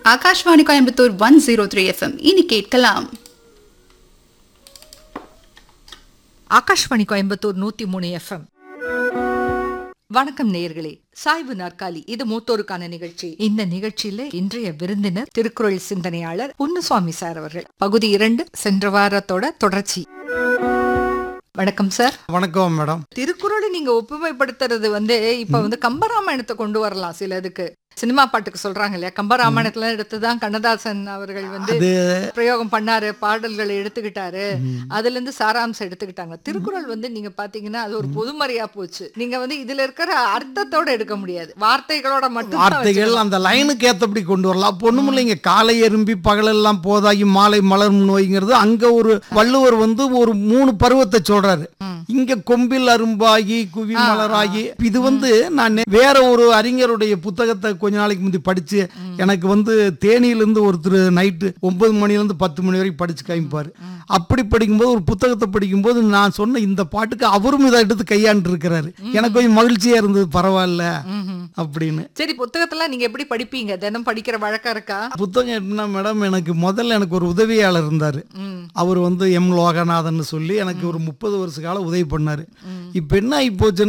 Akashvani Coimbatore one zero three FM இனி கேட்கலாம் ஆகாஷ்வாணி கோயம்புத்தூர் நூத்தி மூணு எஃப்எம் வணக்கம் நேயர்களே சாய்வு நாற்காலி இது மூத்தோருக்கான நிகழ்ச்சி இந்த நிகழ்ச்சியில இன்றைய விருந்தினர் திருக்குறள் சிந்தனையாளர் பொன்னுசுவாமி சார் அவர்கள் பகுதி இரண்டு சென்ற வாரத்தோட தொடர்ச்சி வணக்கம் சார் வணக்கம் மேடம் திருக்குறளை நீங்க ஒப்புமைப்படுத்துறது வந்து இப்ப வந்து கம்பராமாயணத்தை கொண்டு வரலாம் சிலதுக்கு சினிமா பாட்டுக்கு சொல்றாங்க இல்லையா கம்பராமாயணத்துல எடுத்துதான் கண்ணதாசன் அவர்கள் வந்து அது பிரயோகம் பண்ணாரு பாடல்களை எடுத்துக்கிட்டாரு அதுல இருந்து சாராம்சம் எடுத்துக்கிட்டாங்க திருக்குறள் வந்து நீங்க பாத்தீங்கன்னா அது ஒரு பொதுமறையா போச்சு நீங்க வந்து இதுல இருக்கிற அர்த்தத்தோட எடுக்க முடியாது வார்த்தைகளோட மட்டும் வார்த்தைகள் அந்த லைனுக்கு ஏத்தபடி கொண்டு வரலாம் அப்போ ஒண்ணும் இல்லைங்க காலை எறும்பி பகலெல்லாம் போதாகி மாலை மலரும் நோய்ங்கிறது அங்க ஒரு வள்ளுவர் வந்து ஒரு மூணு பருவத்தை சொல்றாரு இங்க கொம்பில் அரும்பாகி குவி மலராகி இது வந்து நான் நே- வேற ஒரு அறிஞருடைய புத்தகத்தை கொஞ்ச நாளைக்கு முந்தி படிச்சு எனக்கு வந்து தேனியிலிருந்து ஒருத்தர் நைட்டு ஒன்பது மணில இருந்து பத்து மணி வரைக்கும் படிச்சு காமிப்பாரு அப்படி படிக்கும்போது ஒரு புத்தகத்தை படிக்கும்போது நான் சொன்ன இந்த பாட்டுக்கு அவரும் இதை எடுத்து கையாண்டு இருக்கிறாரு எனக்கு கொஞ்சம் மகிழ்ச்சியா இருந்தது பரவாயில்ல அப்படின்னு சரி புத்தகத்தெல்லாம் நீங்க எப்படி படிப்பீங்க தினம் படிக்கிற வழக்கம் இருக்கா புத்தகம் என்ன மேடம் எனக்கு முதல்ல எனக்கு ஒரு உதவியாளர் இருந்தார் ம். அவர் வந்து எம் லோகநாதன் சொல்லி எனக்கு ஒரு முப்பது வருஷ காலம் உதவி பண்ணார் இப்போ என்ன ஆகி போச்சுன்னா